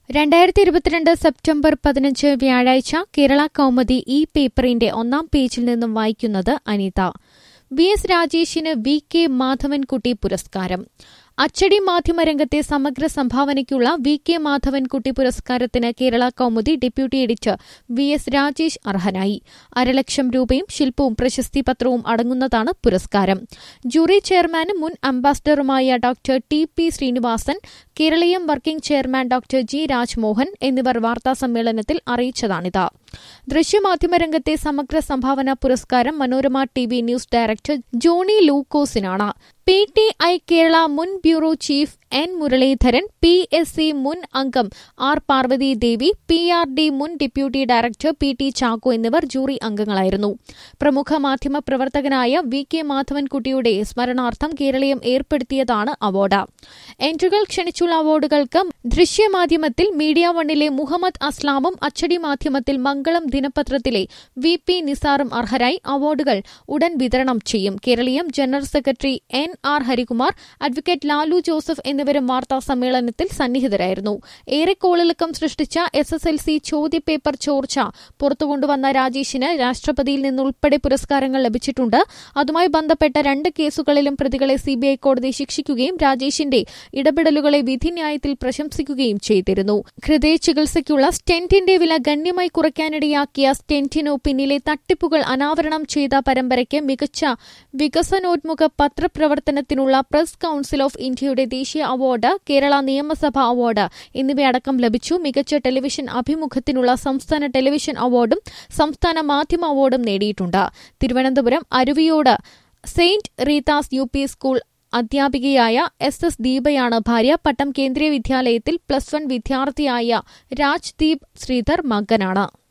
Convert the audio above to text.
രണ്ടായിരത്തി ഇരുപത്തിരണ്ട് സെപ്റ്റംബർ പതിനഞ്ച് വ്യാഴാഴ്ച കേരള കൗമുദി ഈ പേപ്പറിന്റെ ഒന്നാം പേജിൽ നിന്നും വായിക്കുന്നത് അനിത വി എസ് രാജേഷിന് വി കെ മാധവൻകുട്ടി പുരസ്കാരം അച്ചടി മാധ്യമരംഗത്തെ സമഗ്ര സംഭാവനയ്ക്കുള്ള വി കെ മാധവൻകുട്ടി പുരസ്കാരത്തിന് Kerala Kaumudi deputy editor V S Rajesh അർഹനായി അരലക്ഷം രൂപയും ശില്പവും പ്രശസ്തി പത്രവും അടങ്ങുന്നതാണ് പുരസ്കാരം ജൂറി ചെയർമാനും മുൻ അംബാസഡറുമായ doctor T P Sreenivasan Keraleeyam working chairman doctor G Rajmohan എന്നിവർ വാർത്താസമ്മേളനത്തിൽ അറിയിച്ചതാണിത് ദൃശ്യമാധ്യമരംഗത്തെ സമഗ്ര സംഭാവന പുരസ്കാരം Manorama T V news director Johnny ലൂക്കോസിനാണ് പി ടി ഐ കേരള മുൻ bureau chief N Muraleedharan P S C മുൻ അംഗം R Parvathi Devi P R D മുൻ deputy director P T Chacko എന്നിവർ ജൂറി അംഗങ്ങളായിരുന്നു പ്രമുഖ മാധ്യമ പ്രവർത്തകനായ വി കെ മാധവൻകുട്ടിയുടെ സ്മരണാർത്ഥം കേരളീയം ഏർപ്പെടുത്തിയതാണ് അവാർഡ് എൻട്രികൾ ക്ഷണിച്ചുള്ള അവാർഡുകൾക്ക് ദൃശ്യമാധ്യമത്തിൽ മീഡിയ വണ്ണിലെ മുഹമ്മദ് അസ്ലാമും അച്ചടി മാധ്യമത്തിൽ മംഗളം ദിനപത്രത്തിലെ വി പി നിസാറും അർഹരായി അവാർഡുകൾ ഉടൻ വിതരണം ചെയ്യും Keraleeyam general secretary N R Harikumar advocate Lalu Joseph എന്നിവരും വാർത്താ സമ്മേളനത്തിൽ സന്നിഹിതരായിരുന്നു ഏറെ കോളിളക്കം സൃഷ്ടിച്ച എസ് എസ് എൽ സി ചോദ്യപേപ്പർ ചോർച്ച പുറത്തുകൊണ്ടുവന്ന രാജേഷിന് രാഷ്ട്രപതിയിൽ നിന്നുൾപ്പെടെ പുരസ്കാരങ്ങൾ ലഭിച്ചിട്ടുണ്ട് അതുമായി ബന്ധപ്പെട്ട രണ്ട് കേസുകളിലും പ്രതികളെ സിബിഐ കോടതി ശിക്ഷിക്കുകയും രാജേഷിന്റെ ഇടപെടലുകളെ വിധിന്യായത്തിൽ പ്രശംസിക്കുകയും ചെയ്തിരുന്നു ഹൃദയ ചികിത്സയ്ക്കുള്ള സ്റ്റെന്റിന്റെ വില ഗണ്യമായി കുറയ്ക്കാനിടയാക്കിയ സ്റ്റെന്റിനു പിന്നിലെ തട്ടിപ്പുകൾ അനാവരണം ചെയ്ത പരമ്പരയ്ക്ക് മികച്ച വികസനോന്മുഖ പത്രപ്രവർത്തനത്തിനുള്ള പ്രസ് കൌൺസിൽ ഓഫ് ഇന്ത്യയുടെ ദേശീയ അവാർഡ് കേരള നിയമസഭ അവാർഡ് എന്നിവയടക്കം ലഭിച്ചു മികച്ച ടെലിവിഷൻ അഭിമുഖത്തിനുള്ള സംസ്ഥാന ടെലിവിഷൻ അവാർഡും സംസ്ഥാന മാധ്യമ അവാർഡും നേടിയിട്ടുണ്ട് തിരുവനന്തപുരം അരുവിയോട് saint Rita's U P school അധ്യാപികയായ എസ് എസ് ദീപയാണ് ഭാര്യ പട്ടം കേന്ദ്രീയ വിദ്യാലയത്തിൽ പ്ലസ് വൺ വിദ്യാർത്ഥിയായ രാജ്ദീപ് ശ്രീധർ മകനാണ്